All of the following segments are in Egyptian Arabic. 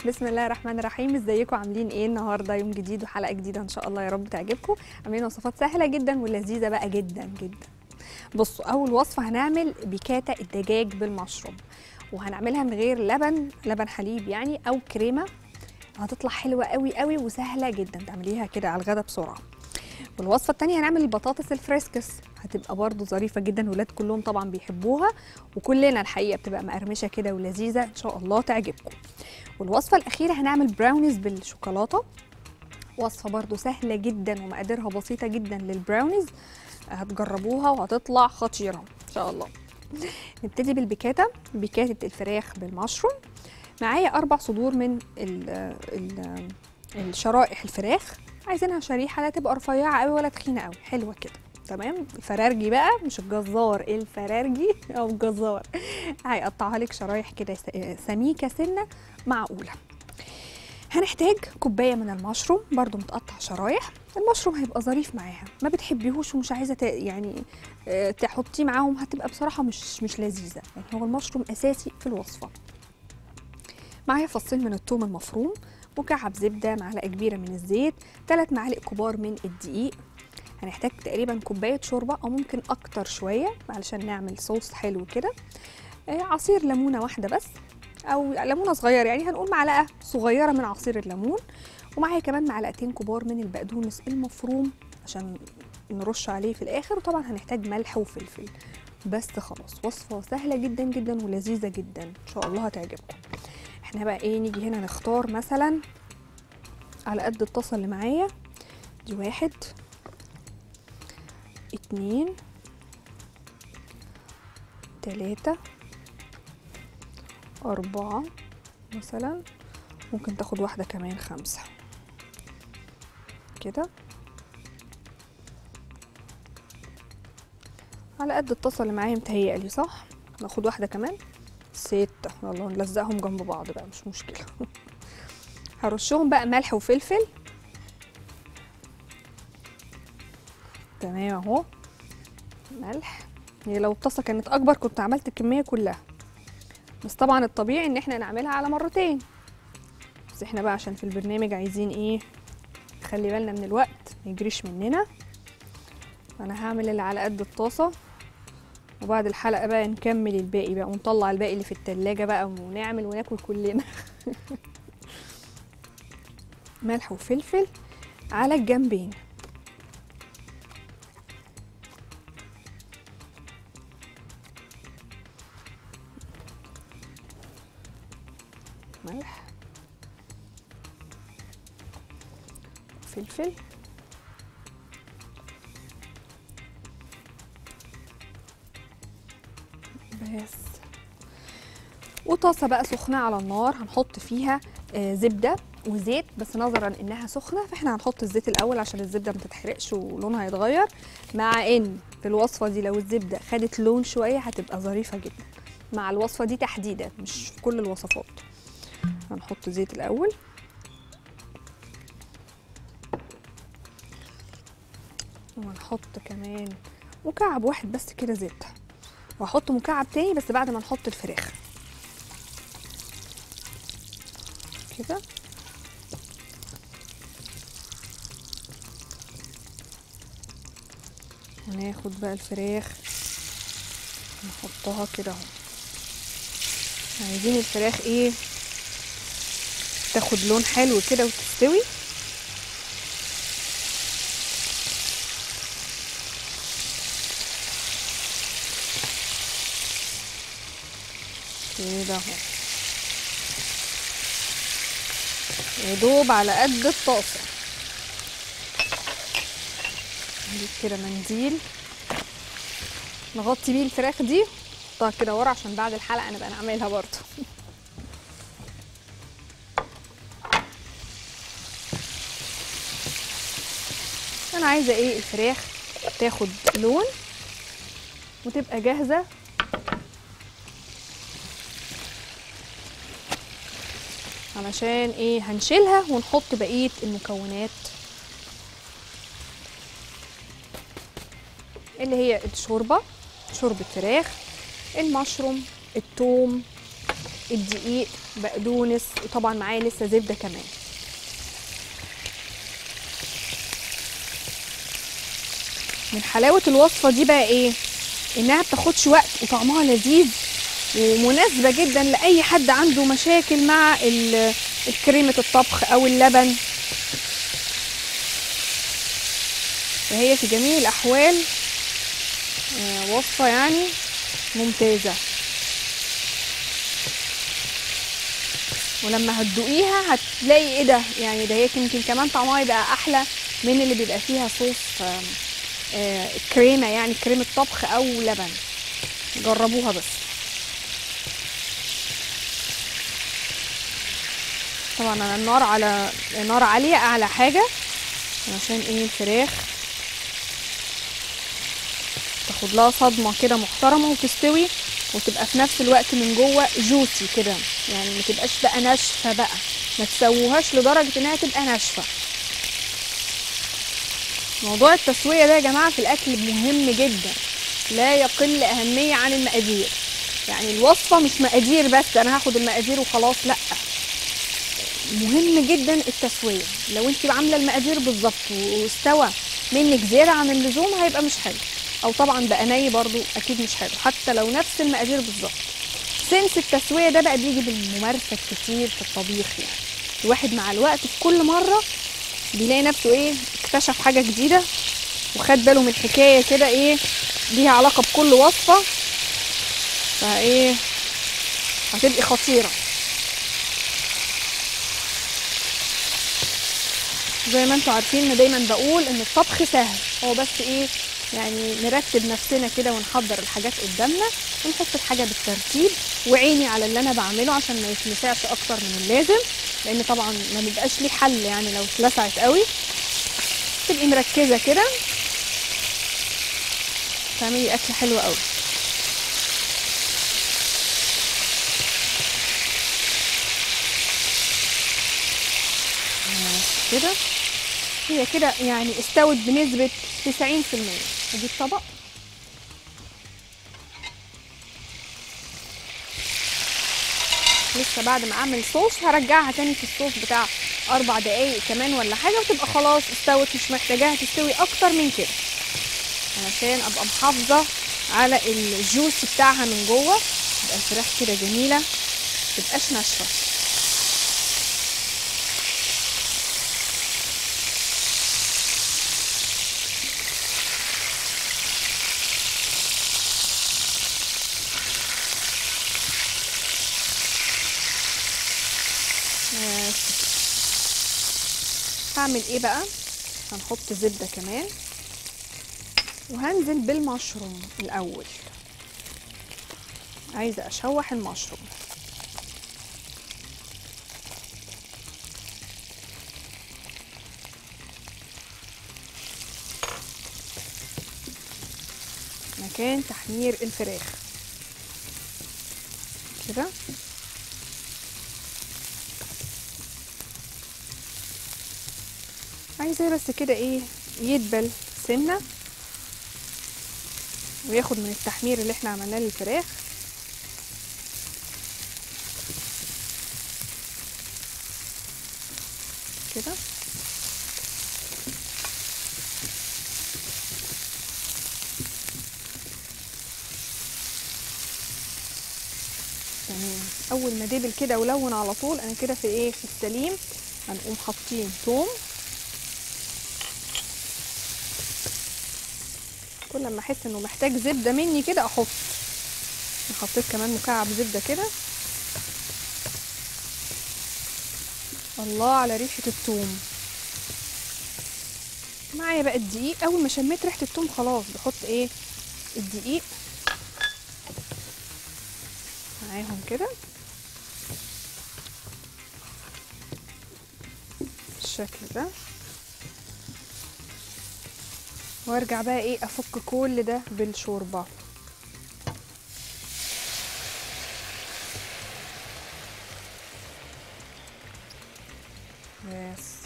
بسم الله الرحمن الرحيم ازيكم عاملين ايه النهارده يوم جديد وحلقه جديده ان شاء الله يا رب تعجبكم عاملين وصفات سهله جدا ولذيذه بقى جدا جدا بصوا اول وصفه هنعمل بيكاتا الدجاج بالمشروم وهنعملها من غير لبن لبن حليب يعني او كريمه هتطلع حلوه قوي قوي وسهله جدا تعمليها كده على الغدا بسرعه والوصفه الثانيه هنعمل البطاطس الفريسكس هتبقى برضو ظريفه جدا الولاد كلهم طبعا بيحبوها وكلنا الحقيقه بتبقى مقرمشه كده ولذيذه ان شاء الله تعجبكم والوصفه الاخيره هنعمل براونيز بالشوكولاته وصفه برضو سهله جدا ومقاديرها بسيطه جدا للبراونيز هتجربوها وهتطلع خطيره ان شاء الله نبتدي بالبيكاتا بيكاتا الفراخ بالمشروم معايا اربع صدور من ال ال الشرائح الفراخ عايزينها شريحه لا تبقى رفيعه قوي ولا تخينه قوي حلوه كده تمام الفرارجي بقى مش الجزار الفرارجي او الجزار هيقطعها لك شرايح كده سميكه سنه معقوله هنحتاج كوبايه من المشروم برضو متقطع شرايح المشروم هيبقى ظريف معاها ما بتحبيهوش ومش عايزه يعني تحطيه معاهم هتبقى بصراحه مش مش لذيذه يعني هو المشروم اساسي في الوصفه معايا فصين من الثوم المفروم مكعب زبده معلقه كبيره من الزيت ثلاث معالق كبار من الدقيق هنحتاج تقريبا كوبايه شوربه او ممكن اكتر شويه علشان نعمل صوص حلو كده عصير ليمونه واحده بس او ليمونه صغيره يعني هنقول معلقه صغيره من عصير الليمون ومعايا كمان معلقتين كبار من البقدونس المفروم عشان نرش عليه في الاخر وطبعا هنحتاج ملح وفلفل بس خلاص وصفه سهله جدا جدا ولذيذه جدا ان شاء الله هتعجبكم احنا بقى ايه نيجي هنا نختار مثلا على قد الطاسه اللي معايا دي واحد اتنين تلاتة أربعة مثلا ممكن تاخد واحدة كمان خمسة كده على قد الطاسة اللي معايا متهيألي صح ناخد واحدة كمان ستة يلا نلزقهم جنب بعض بقى مش مشكلة هرشهم بقى ملح وفلفل تمام اهو ملح هي لو الطاسه كانت اكبر كنت عملت الكميه كلها بس طبعا الطبيعي ان احنا نعملها على مرتين بس احنا بقى عشان في البرنامج عايزين ايه نخلي بالنا من الوقت ما يجريش مننا انا هعمل اللي على قد الطاسه وبعد الحلقه بقى نكمل الباقي بقى ونطلع الباقي اللي في التلاجة بقى ونعمل وناكل كلنا ملح وفلفل على الجنبين ملح فلفل بس وطاسه بقى سخنه على النار هنحط فيها آه زبده وزيت بس نظرا انها سخنه فاحنا هنحط الزيت الاول عشان الزبده ما تتحرقش ولونها يتغير مع ان في الوصفه دي لو الزبده خدت لون شويه هتبقى ظريفه جدا مع الوصفه دي تحديدا مش في كل الوصفات هنحط زيت الاول وهنحط كمان مكعب واحد بس كده زيت وهحط مكعب تاني بس بعد ما نحط الفراخ كده هناخد بقى الفراخ نحطها كده اهو عايزين الفراخ ايه تاخد لون حلو كده وتستوي كده اهو يا دوب على قد الطاسه نجيب كده منديل نغطي بيه الفراخ دي نحطها كده ورا عشان بعد الحلقه نبقى نعملها برضه انا عايزه ايه الفراخ تاخد لون وتبقى جاهزه علشان ايه هنشيلها ونحط بقيه المكونات اللي هي الشوربه شوربه فراخ المشروم الثوم الدقيق بقدونس وطبعا معايا لسه زبده كمان من حلاوه الوصفه دي بقى ايه انها بتاخدش وقت وطعمها لذيذ ومناسبه جدا لاي حد عنده مشاكل مع ال- الكريمه الطبخ او اللبن فهي في جميع الاحوال آه، وصفه يعني ممتازه ولما هتدوقيها هتلاقي ايه ده يعني ده هي يمكن كمان طعمها يبقى احلى من اللي بيبقى فيها صوص آم، آه، كريمه يعني كريمه طبخ او لبن جربوها بس طبعا انا النار على نار عاليه اعلى حاجه عشان ايه الفراخ تاخد لها صدمه كده محترمه وتستوي وتبقى في نفس الوقت من جوه جوسي كده يعني ما تبقاش بقى ناشفه بقى ما تسووهاش لدرجه انها تبقى ناشفه موضوع التسويه ده يا جماعه في الاكل مهم جدا لا يقل اهميه عن المقادير يعني الوصفه مش مقادير بس انا هاخد المقادير وخلاص لا مهم جدا التسويه لو انت عامله المقادير بالظبط واستوى منك زياده عن اللزوم هيبقى مش حلو او طبعا بقى ني برضو اكيد مش حلو حتى لو نفس المقادير بالظبط سنس التسويه ده بقى بيجي بالممارسه الكتير في الطبيخ يعني الواحد مع الوقت في كل مره بيلاقي نفسه ايه اكتشف حاجه جديده وخد باله من حكايه كده ايه ليها علاقه بكل وصفه فايه هتبقي خطيره زي ما انتوا عارفين انا دايما بقول ان الطبخ سهل هو بس ايه يعني نرتب نفسنا كده ونحضر الحاجات قدامنا ونحط الحاجه بالترتيب وعيني على اللي انا بعمله عشان ما يتلسعش اكتر من اللازم لان طبعا ما بيبقاش ليه حل يعني لو اتلسعت قوي تبقي مركزه كده تعملي اكل حلو قوي بس كده هي كده يعني استوت بنسبة 90% ادي الطبق لسه بعد ما اعمل صوص هرجعها تاني في الصوص بتاع اربع دقايق كمان ولا حاجه وتبقى خلاص استوت مش محتاجاها تستوي اكتر من كده علشان ابقى محافظه على الجوس بتاعها من جوه تبقى الفراخ كده جميله متبقاش ناشفه بس. هعمل ايه بقى هنحط زبدة كمان وهنزل بالمشروم الاول عايزة اشوح المشروم مكان تحمير الفراخ كده عايزاه بس كده ايه يدبل سنه وياخد من التحمير اللي احنا عملناه للفراخ كده تمام اول ما دبل كده ولون على طول انا كده في ايه في السليم هنقوم حاطين توم كل ما احس انه محتاج زبده مني كده احط حطيت كمان مكعب زبده كده الله على ريحه الثوم معايا بقى الدقيق اول ما شميت ريحه الثوم خلاص بحط ايه الدقيق معاهم كده بالشكل ده وارجع بقى ايه افك كل ده بالشوربه بس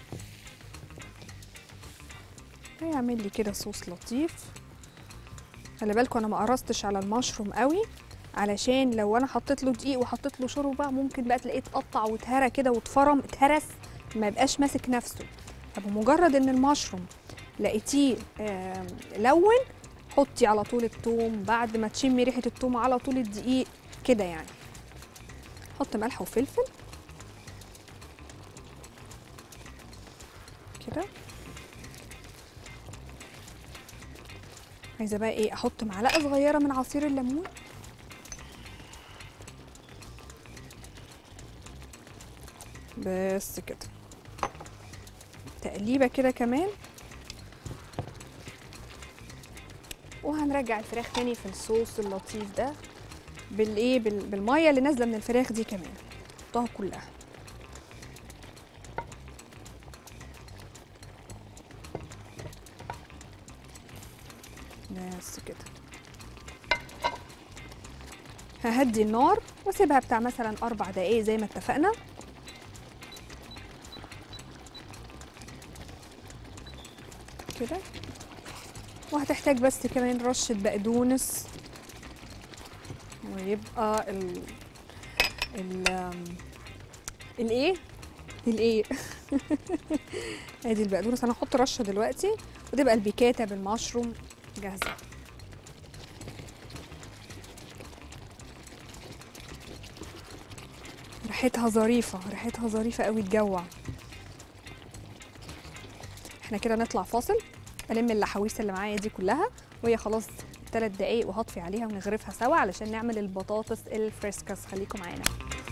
هيعمل لي كده صوص لطيف خلي بالكم انا ما قرصتش على المشروم قوي علشان لو انا حطيت له دقيق وحطيت له شوربه ممكن بقى تلاقيه اتقطع واتهرى كده واتفرم اتهرس ما يبقاش ماسك نفسه فبمجرد ان المشروم لقيتيه آم، لون حطي على طول الثوم بعد ما تشمي ريحه الثوم على طول الدقيق كده يعني حط ملح وفلفل كده عايزه بقى ايه احط معلقه صغيره من عصير الليمون بس كده تقليبه كده كمان وهنرجع الفراخ تاني في الصوص اللطيف ده بالايه بال- بالميه اللي نازله من الفراخ دي كمان حطها كلها بس كده ههدي النار واسيبها بتاع مثلا اربع دقايق زي ما اتفقنا كده وهتحتاج بس كمان رشة بقدونس ويبقى ال ال آم، الايه الايه ادي البقدونس انا هحط رشه دلوقتي وتبقى البيكاتا بالمشروم جاهزه ريحتها ظريفه ريحتها ظريفه قوي تجوع احنا كده نطلع فاصل الم اللحاويس اللي معايا دي كلها وهي خلاص ثلاث دقايق وهطفي عليها ونغرفها سوا علشان نعمل البطاطس الفريسكاس خليكم معانا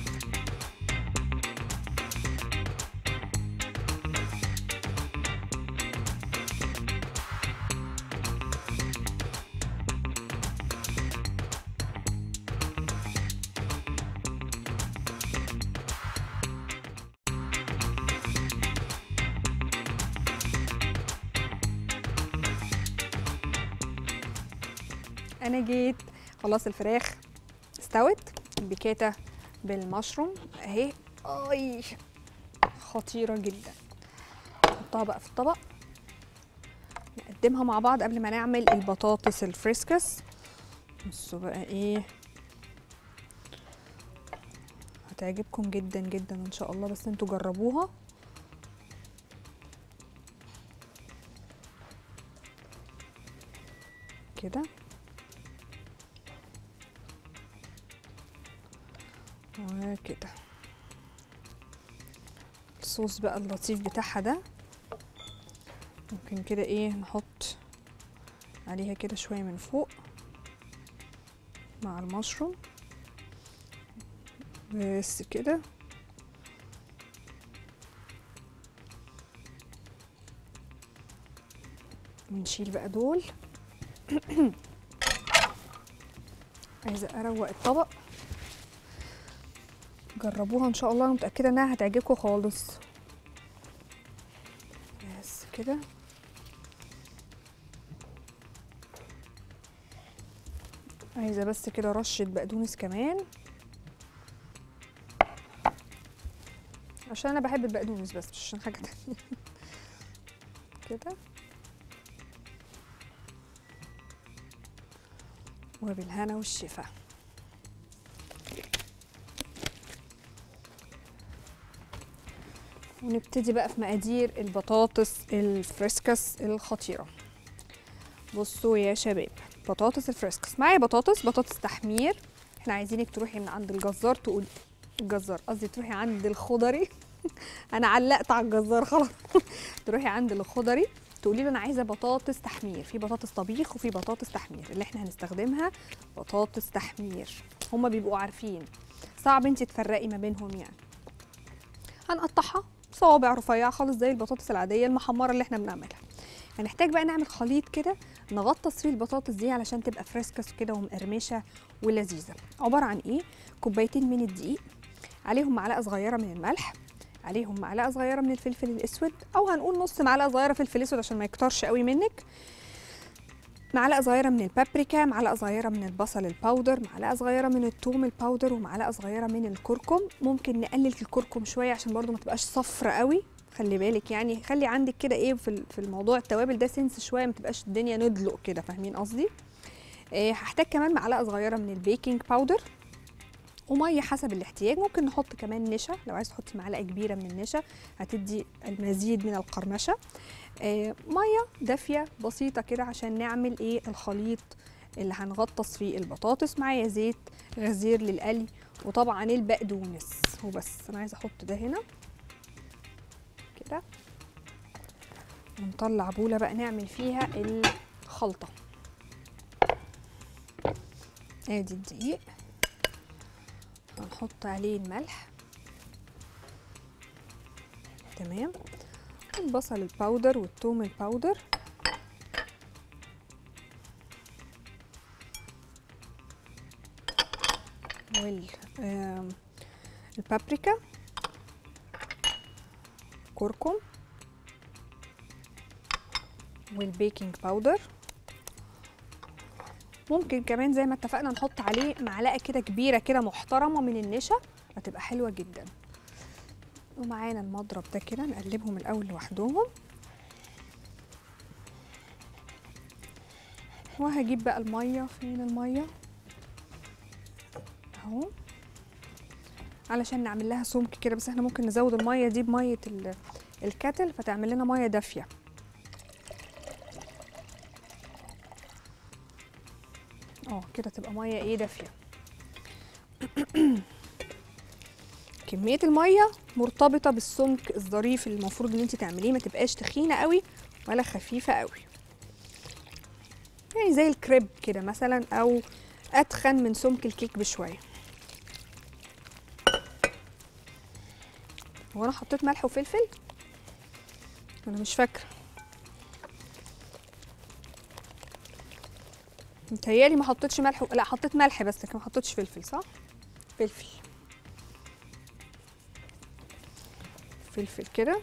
انا جيت خلاص الفراخ استوت البيكاتا بالمشروم اهي اي خطيره جدا نحطها بقى في الطبق نقدمها مع بعض قبل ما نعمل البطاطس الفريسكس بصوا بقى ايه هتعجبكم جدا جدا ان شاء الله بس انتوا جربوها كده وكده الصوص بقى اللطيف بتاعها ده ممكن كده ايه نحط عليها كده شوية من فوق مع المشروم بس كده ونشيل بقى دول عايزة اروق الطبق جربوها ان شاء الله انا متاكده انها هتعجبكم خالص بس كده عايزه بس كده رشه بقدونس كمان عشان انا بحب البقدونس بس مش عشان حاجه تانية كده وبالهنا والشفا ونبتدي بقى في مقادير البطاطس الفريسكس الخطيرة بصوا يا شباب بطاطس الفريسكس معايا بطاطس بطاطس تحمير احنا عايزينك تروحي من عند الجزار تقولي الجزار قصدي تروحي عند الخضري انا علقت على الجزار خلاص تروحي عند الخضري تقولي له انا عايزه بطاطس تحمير في بطاطس طبيخ وفي بطاطس تحمير اللي احنا هنستخدمها بطاطس تحمير هما بيبقوا عارفين صعب انت تفرقي ما بينهم يعني هنقطعها صوابع رفيعه خالص زي البطاطس العاديه المحمره اللي احنا بنعملها هنحتاج بقى نعمل خليط كده نغطس فيه البطاطس دي علشان تبقى فريسكس كده ومقرمشه ولذيذه عباره عن ايه كوبايتين من الدقيق عليهم معلقه صغيره من الملح عليهم معلقه صغيره من الفلفل الاسود او هنقول نص معلقه صغيره فلفل اسود عشان ما يكترش قوي منك معلقه صغيره من البابريكا معلقه صغيره من البصل الباودر معلقه صغيره من الثوم الباودر ومعلقه صغيره من الكركم ممكن نقلل الكركم شويه عشان برضو ما تبقاش صفرة قوي خلي بالك يعني خلي عندك كده ايه في ال- في الموضوع التوابل ده سنس شويه ما تبقاش الدنيا ندلق كده فاهمين قصدي آه، هحتاج كمان معلقه صغيره من البيكنج باودر وميه حسب الاحتياج ممكن نحط كمان نشا لو عايز تحطي معلقه كبيره من النشا هتدي المزيد من القرمشه آه، ميه دافيه بسيطه كده عشان نعمل ايه الخليط اللي هنغطس فيه البطاطس معايا زيت غزير للقلي وطبعا البقدونس وبس انا عايزه احط ده هنا كده ونطلع بوله بقى نعمل فيها الخلطه ادي الدقيق هنحط عليه الملح تمام البصل الباودر والثوم الباودر وال آم، البابريكا كركم والبيكنج باودر ممكن كمان زي ما اتفقنا نحط عليه معلقه كده كبيره كده محترمه من النشا هتبقى حلوه جدا ومعانا المضرب ده كده نقلبهم الاول لوحدهم وهجيب بقى الميه فين الميه اهو علشان نعمل لها سمك كده بس احنا ممكن نزود الميه دي بميه ال- الكتل فتعمل لنا ميه دافيه اه كده تبقى ميه ايه دافيه كميه الميه مرتبطه بالسمك الظريف اللي المفروض ان انت تعمليه ما تبقاش تخينه قوي ولا خفيفه قوي يعني زي الكريب كده مثلا او اتخن من سمك الكيك بشويه هو انا حطيت ملح وفلفل انا مش فاكره متهيألي ما حطيتش ملح و... لا حطيت ملح بس لكن ما حطيتش فلفل صح فلفل فلفل كده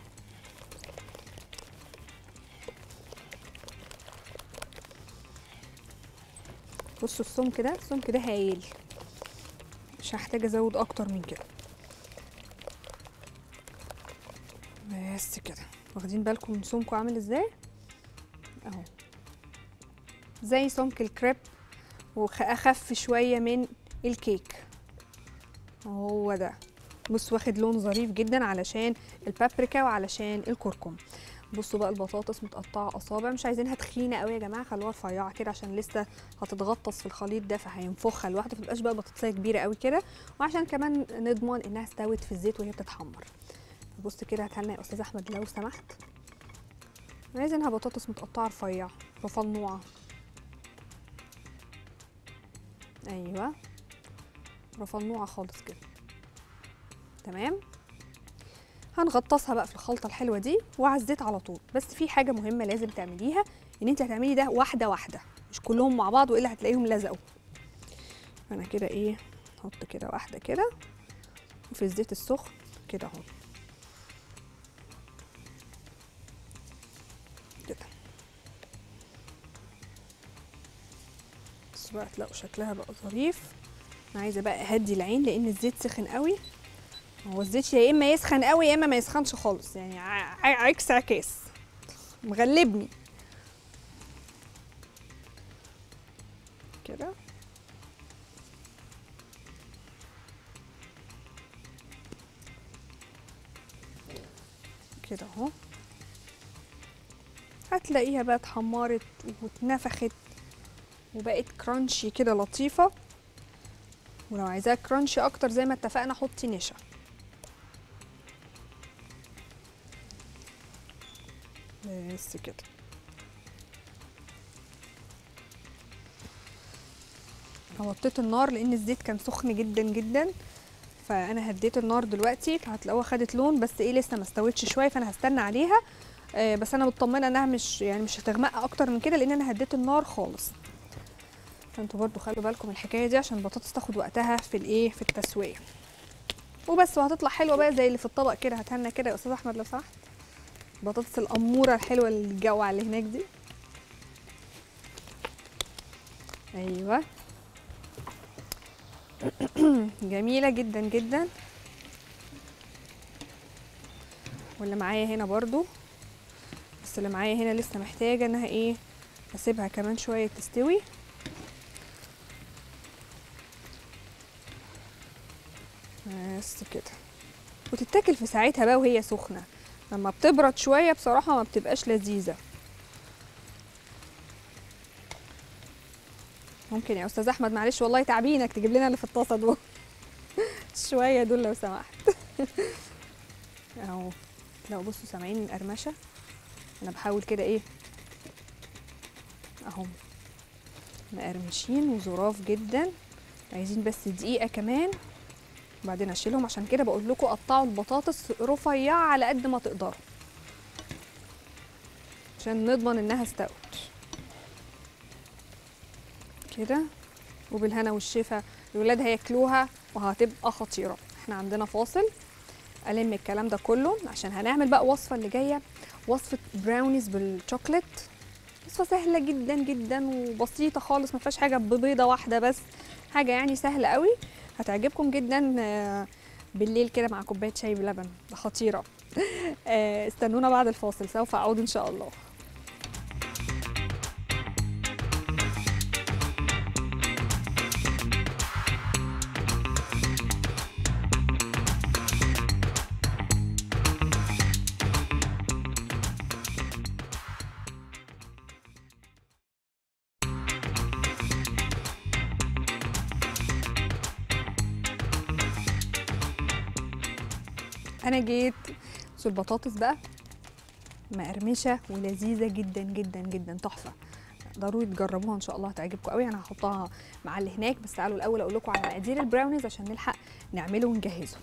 بصوا السمك ده السمك ده هايل مش هحتاج ازود اكتر من كده بس كده واخدين بالكم من سمكه عامل ازاي اهو زي سمك الكريب واخف شويه من الكيك هو ده بص واخد لون ظريف جدا علشان البابريكا وعلشان الكركم بصوا بقى البطاطس متقطعه اصابع مش عايزينها تخينه قوي يا جماعه خلوها رفيعه كده عشان لسه هتتغطس في الخليط ده فهينفخها لوحده فتبقاش بقى بطاطسيه كبيره قوي كده وعشان كمان نضمن انها استوت في الزيت وهي بتتحمر بص كده هاتها لنا يا استاذ احمد لو سمحت عايزينها بطاطس متقطعه رفيع رفنوعه ايوه رفنوعه خالص كده تمام هنغطسها بقى في الخلطه الحلوه دي وعلى الزيت على طول بس في حاجه مهمه لازم تعمليها ان انت هتعملي ده واحده واحده مش كلهم مع بعض والا هتلاقيهم لزقوا انا كده ايه احط كده واحده كده وفي الزيت السخن كده اهو كده بس بقى تلاقوا شكلها بقى ظريف انا عايزه بقى اهدي العين لان الزيت سخن قوي هو الزيت يا اما يسخن قوي يا اما ما يسخنش خالص يعني ع- ع- عكس عكاس مغلبني كده كده اهو هتلاقيها بقى اتحمرت واتنفخت وبقت كرانشي كده لطيفه ولو عايزاها كرانشي اكتر زي ما اتفقنا حطي نشا بس كده وطيت النار لان الزيت كان سخن جدا جدا فانا هديت النار دلوقتي هتلاقوها خدت لون بس ايه لسه ما استوتش شويه فانا هستنى عليها آه بس انا مطمنه انها مش يعني مش هتغمق اكتر من كده لان انا هديت النار خالص فانتوا برضو خلوا بالكم الحكايه دي عشان البطاطس تاخد وقتها في الايه في التسويه وبس وهتطلع حلوه بقى زي اللي في الطبق كده هاتها كده يا استاذ احمد لو سمحت بطاطس الاموره الحلوه اللي الجوعه اللي هناك دي ايوه جميله جدا جدا واللي معايا هنا برضو بس اللي معايا هنا لسه محتاجه انها ايه اسيبها كمان شويه تستوي بس كده وتتاكل في ساعتها بقى وهي سخنه لما بتبرد شويه بصراحه ما بتبقاش لذيذه ممكن يا استاذ احمد معلش والله تعبينك تجيب لنا اللي في الطاسه دول شويه دول لو سمحت اهو لو بصوا سامعين القرمشه انا بحاول كده ايه اهو مقرمشين وظراف جدا عايزين بس دقيقه كمان وبعدين اشيلهم عشان كده بقول لكم قطعوا البطاطس رفيعه على قد ما تقدروا عشان نضمن انها استوت كده وبالهنا والشفا الولاد هياكلوها وهتبقى خطيره احنا عندنا فاصل الم الكلام ده كله عشان هنعمل بقى وصفه اللي جايه وصفه براونيز بالشوكليت وصفه سهله جدا جدا وبسيطه خالص ما فيهاش حاجه ببيضه واحده بس حاجه يعني سهله قوي هتعجبكم جدا آه، بالليل كده مع كوبايه شاي بلبن ده خطيره آه، استنونا بعد الفاصل سوف اعود ان شاء الله انا جيت بصوا البطاطس بقى مقرمشه ولذيذه جدا جدا جدا تحفه ضروري تجربوها ان شاء الله هتعجبكم قوي انا هحطها مع اللي هناك بس تعالوا الاول اقول لكم على مقادير البراونيز عشان نلحق نعمله ونجهزه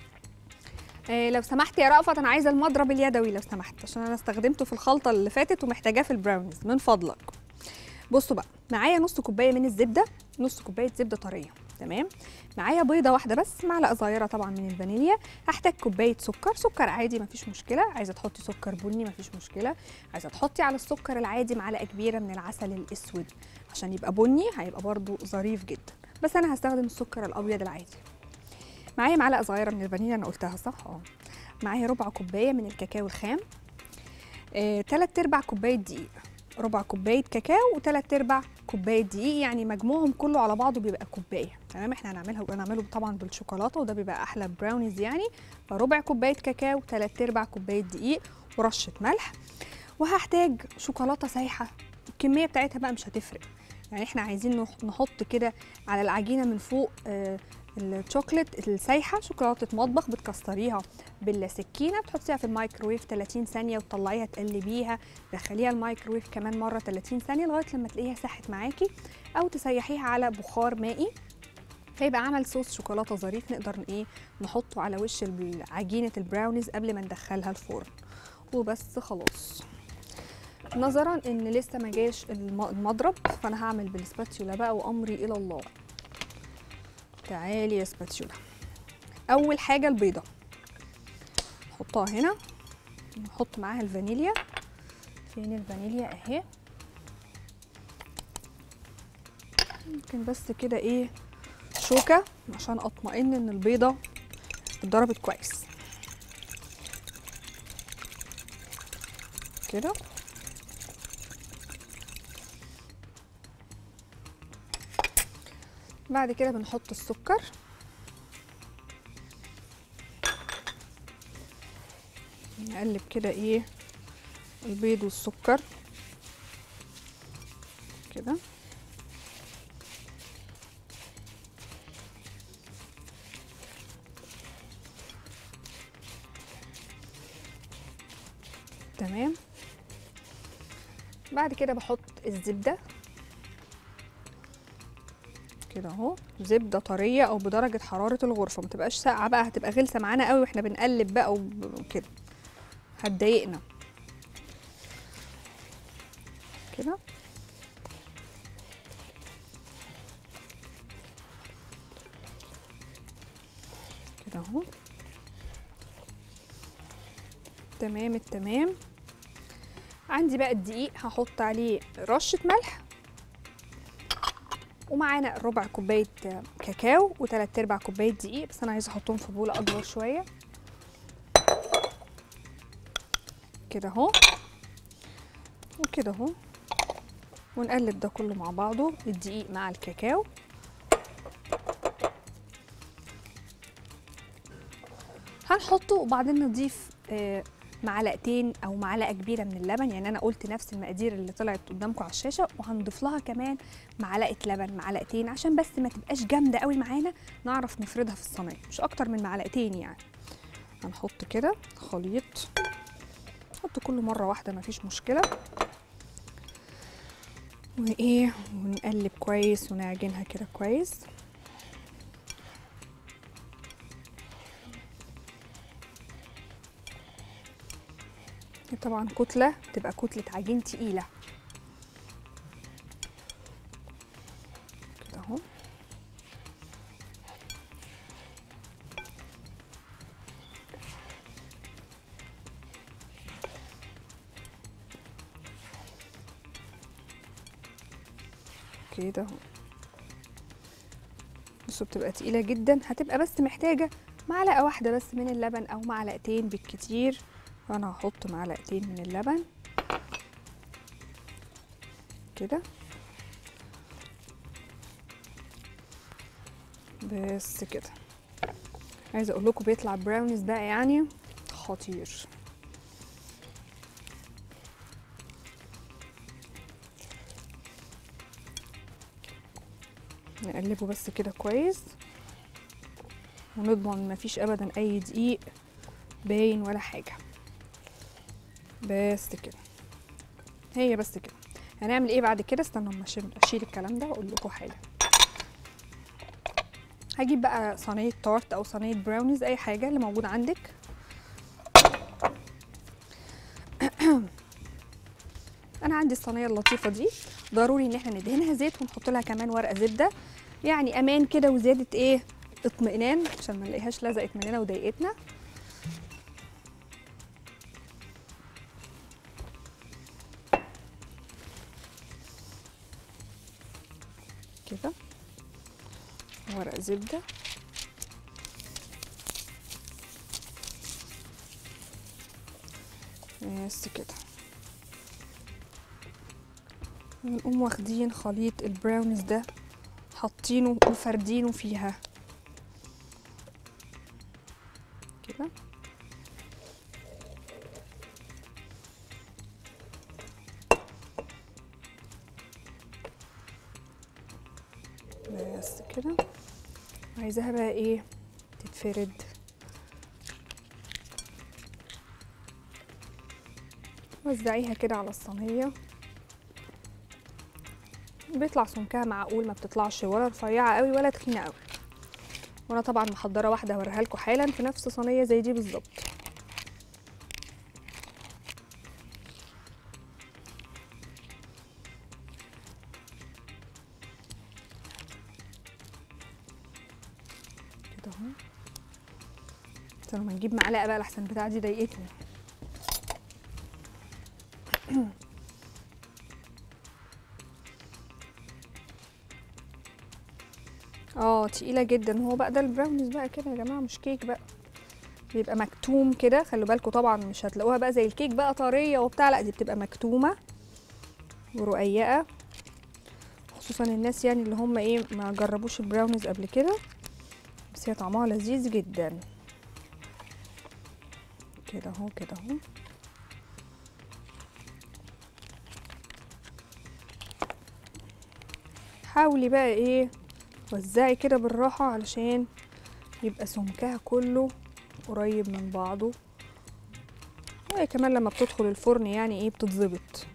آه لو سمحت يا رأفت انا عايزه المضرب اليدوي لو سمحت عشان انا استخدمته في الخلطه اللي فاتت ومحتاجاه في البراونيز من فضلك بصوا بقى معايا نص كوبايه من الزبده نص كوبايه زبده طريه تمام معايا بيضه واحده بس معلقه صغيره طبعا من الفانيليا هحتاج كوبايه سكر سكر عادي مفيش مشكله عايزه تحطي سكر بني مفيش مشكله عايزه تحطي على السكر العادي معلقه كبيره من العسل الاسود عشان يبقى بني هيبقى برده ظريف جدا بس انا هستخدم السكر الابيض العادي معايا معلقه صغيره من الفانيليا انا قلتها صح اه معايا ربع كوبايه من الكاكاو الخام آه، تلات ارباع كوبايه دقيق ربع كوبايه كاكاو وتلات ارباع كوبايه دقيق يعني مجموعهم كله على بعضه بيبقى كوبايه تمام احنا هنعملها هنعمله طبعا بالشوكولاته وده بيبقى احلى براونيز يعني فربع كوبايه كاكاو تلات ارباع كوبايه دقيق ورشه ملح وهحتاج شوكولاته سايحه الكميه بتاعتها بقى مش هتفرق يعني احنا عايزين نح- نحط كده على العجينه من فوق آه الشوكليت السايحه شوكولاته مطبخ بتكسريها بالسكينه بتحطيها في الميكروويف 30 ثانيه وتطلعيها تقلبيها دخليها الميكروويف كمان مره 30 ثانيه لغايه لما تلاقيها ساحت معاكي او تسيحيها على بخار مائي فيبقى عمل صوص شوكولاته ظريف نقدر ايه نحطه على وش ال- عجينه البراونيز قبل ما ندخلها الفرن وبس خلاص نظرا ان لسه ما جاش الم- المضرب فانا هعمل بالسباتيولا بقى وامري الى الله تعالي يا سباتيولا اول حاجه البيضه نحطها هنا نحط معاها الفانيليا فين الفانيليا اهي ممكن بس كده ايه شوكه عشان اطمئن ان البيضه اتضربت كويس كده بعد كده بنحط السكر نقلب كده ايه البيض والسكر كده تمام بعد كده بحط الزبده كده اهو زبده طريه او بدرجه حراره الغرفه ما تبقاش ساقعه بقى هتبقى غلسه معانا قوي واحنا بنقلب بقى وب- وكده هتضايقنا كده كده اهو تمام التمام عندي بقى الدقيق هحط عليه رشه ملح ومعانا ربع كوبايه كاكاو وتلات ارباع كوبايه دقيق بس انا عايزه احطهم في بوله اكبر شويه كده اهو وكده اهو ونقلب ده كله مع بعضه الدقيق مع الكاكاو هنحطه وبعدين نضيف آه، معلقتين او معلقه كبيره من اللبن يعني انا قلت نفس المقادير اللي طلعت قدامكم على الشاشه وهنضيف لها كمان معلقه لبن معلقتين عشان بس ما تبقاش جامده قوي معانا نعرف نفردها في الصينيه مش اكتر من معلقتين يعني هنحط كده خليط نحط كله مره واحده مفيش مشكله وايه ونقلب كويس ونعجنها كده كويس دي طبعا كتلة تبقى كتلة عجين تقيلة كده اهو كده اهو بصوا بتبقى تقيلة جدا هتبقى بس محتاجة معلقة واحدة بس من اللبن أو معلقتين بالكتير فأنا هحط معلقتين من اللبن كده بس كده عايزة أقول لكم بيطلع براونيز بقى يعني خطير نقلبه بس كده كويس ونضمن مفيش ابدا اي دقيق باين ولا حاجه بس كده هي بس كده هنعمل ايه بعد كده استنوا اما أشيل- اشيل الكلام ده واقول لكم حاجه هجيب بقى صينيه تورت او صينيه براونيز اي حاجه اللي موجوده عندك انا عندي الصينيه اللطيفه دي ضروري ان احنا ندهنها زيت ونحط لها كمان ورقه زبده يعني امان كده وزياده ايه اطمئنان عشان ما نلاقيهاش لزقت مننا وضايقتنا كده ورق زبده بس كده ونقوم واخدين خليط البراونيز ده حاطينه وفردينه فيها كده بس كده عايزاها بقى ايه تتفرد وزعيها كده على الصينيه بيطلع سمكها معقول ما بتطلعش ولا رفيعه قوي ولا تخينه قوي وانا طبعا محضره واحده هوريها لكم حالا في نفس صينيه زي دي بالظبط كده اهو استنوا ما نجيب معلقه بقى لحسن بتاع دي ضايقتني اه تقيله جدا هو بقى ده البراونيز بقى كده يا جماعه مش كيك بقى بيبقى مكتوم كده خلوا بالكم طبعا مش هتلاقوها بقى زي الكيك بقى طريه وبتاع لا دي بتبقى مكتومه ورقيقه خصوصا الناس يعني اللي هم ايه ما جربوش البراونيز قبل كده بس هي طعمها لذيذ جدا كده اهو كده اهو حاولي بقى ايه وزعي كده بالراحة علشان يبقى سمكها كله قريب من بعضه وهي كمان لما بتدخل الفرن يعني ايه بتتظبط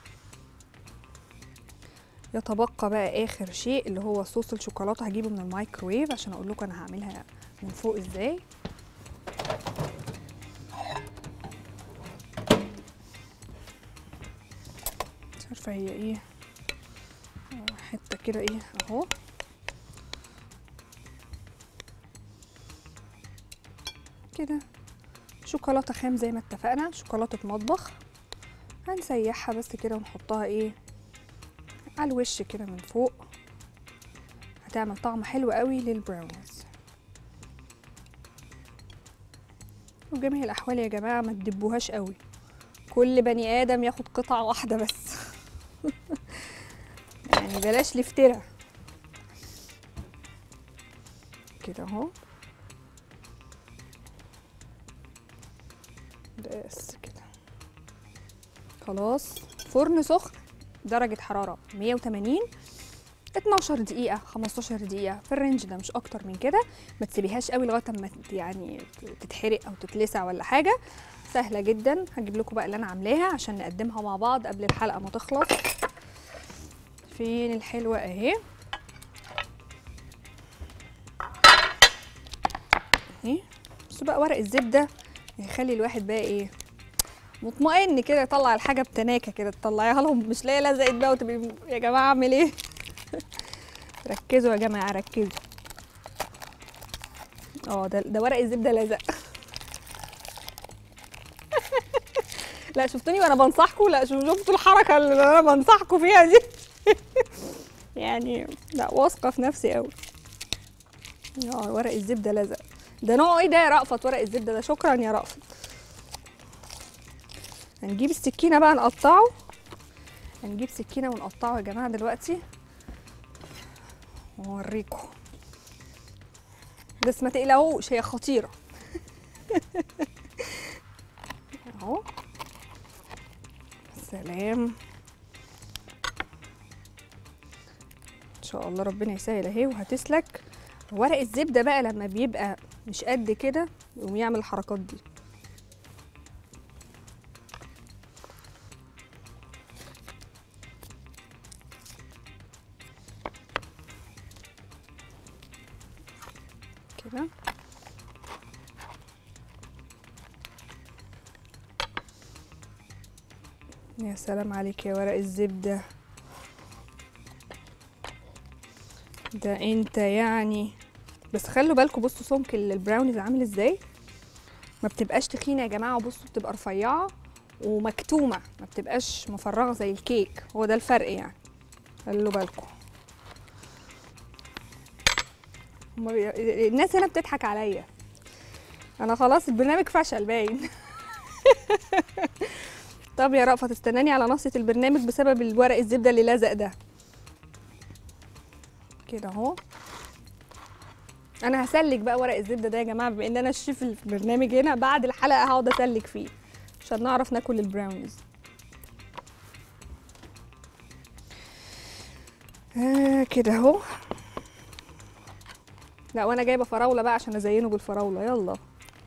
يتبقى بقى اخر شيء اللي هو صوص الشوكولاته هجيبه من الميكروويف عشان اقول لكم انا هعملها من فوق ازاي مش عارفه هي ايه آه، حته كده ايه اهو كده شوكولاته خام زي ما اتفقنا شوكولاته مطبخ هنسيحها بس كده ونحطها ايه على الوش كده من فوق هتعمل طعم حلو قوي للبراونيز وجميع الاحوال يا جماعه ما تدبوهاش قوي كل بني ادم ياخد قطعه واحده بس يعني بلاش الافتراء كده اهو بس كده خلاص فرن سخن درجة حرارة 180 12 دقيقة 15 دقيقة في الرينج ده مش أكتر من كده ما تسيبيهاش قوي لغاية أما ت- يعني تتحرق أو تتلسع ولا حاجة سهلة جدا هجيب لكم بقى اللي أنا عاملاها عشان نقدمها مع بعض قبل الحلقة ما تخلص فين الحلوة أهي اهي بصوا بقى ورق الزبدة يخلي الواحد بقى ايه مطمئن كده يطلع الحاجة بتناكة كده تطلعيها لهم مش لاقي لزقت بقى وتبقي يا جماعة اعمل ايه ركزوا يا جماعة ركزوا اه ده ده ورق الزبدة لزق لا شفتوني وانا بنصحكم لا شو- شفتوا الحركة اللي انا بنصحكم فيها دي يعني لا واثقة في نفسي قوي اه ورق الزبدة لزق ده نوعه ايه ده يا رأفت ورق الزبدة ده شكرا يا رأفت هنجيب السكينة بقى نقطعه هنجيب سكينة ونقطعه يا جماعة دلوقتي واوريكم بس ما تقلقوش هي خطيرة اهو سلام ان شاء الله ربنا يسهل اهي وهتسلك ورق الزبدة بقى لما بيبقى مش قد كده يقوم يعمل الحركات دي كده يا سلام عليك يا ورق الزبدة ده انت يعني بس خلوا بالكم بصوا سمك ال- البراونيز عامل ازاي ما بتبقاش تخينه يا جماعه وبصوا بتبقى رفيعه ومكتومه ما بتبقاش مفرغه زي الكيك هو ده الفرق يعني خلوا بالكم هما بي- الناس هنا بتضحك عليا انا خلاص البرنامج فشل باين طب يا رأفت تستناني على نصة البرنامج بسبب الورق الزبدة اللي لزق ده كده اهو انا هسلك بقى ورق الزبده ده يا جماعه بما ان انا الشيف اللي في البرنامج هنا بعد الحلقه هقعد اسلك فيه عشان نعرف ناكل البراونيز آه كده اهو لا وانا جايبه فراوله بقى عشان ازينه بالفراوله يلا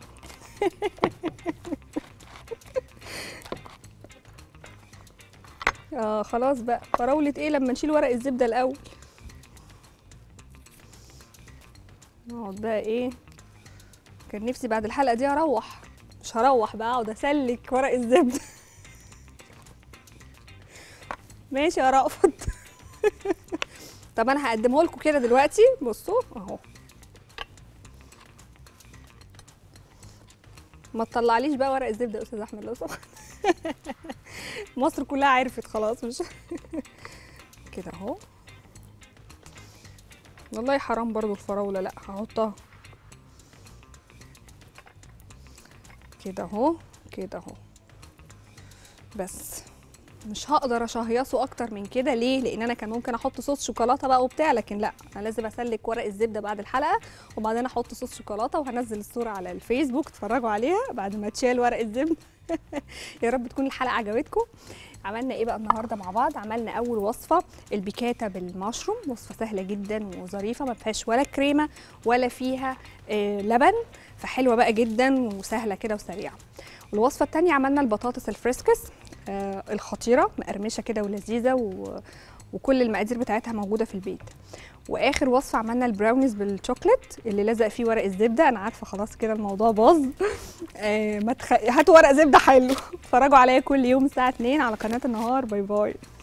اه خلاص بقى فراوله ايه لما نشيل ورق الزبده الاول نقعد بقى ايه كان نفسي بعد الحلقه دي اروح مش هروح بقى اقعد اسلك ورق الزبده ماشي يا رأفت طب انا هقدمه لكم كده دلوقتي بصوا اهو ما تطلعليش بقى ورق الزبده يا استاذ احمد لو سمحت مصر كلها عرفت خلاص مش كده اهو والله حرام برضو الفراولة لا هحطها كده اهو كده اهو بس مش هقدر اشهيصه اكتر من كده ليه لان انا كان ممكن احط صوص شوكولاته بقى وبتاع لكن لا انا لازم اسلك ورق الزبده بعد الحلقه وبعدين احط صوص شوكولاته وهنزل الصوره على الفيسبوك تتفرجوا عليها بعد ما تشيل ورق الزبده يا رب تكون الحلقه عجبتكم عملنا ايه بقى النهارده مع بعض عملنا اول وصفه البيكاتا بالمشروم وصفه سهله جدا وظريفه ما فيهاش ولا كريمه ولا فيها آه لبن فحلوه بقى جدا وسهله كده وسريعه والوصفه الثانيه عملنا البطاطس الفريسكس آه الخطيره مقرمشه كده ولذيذه و... وكل المقادير بتاعتها موجوده في البيت واخر وصفه عملنا البراونيز بالشوكليت اللي لزق فيه ورق الزبده انا عارفه خلاص كده الموضوع باظ آه ما تخ... هاتوا ورق زبده حلو اتفرجوا عليا كل يوم الساعه 2 على قناه النهار باي باي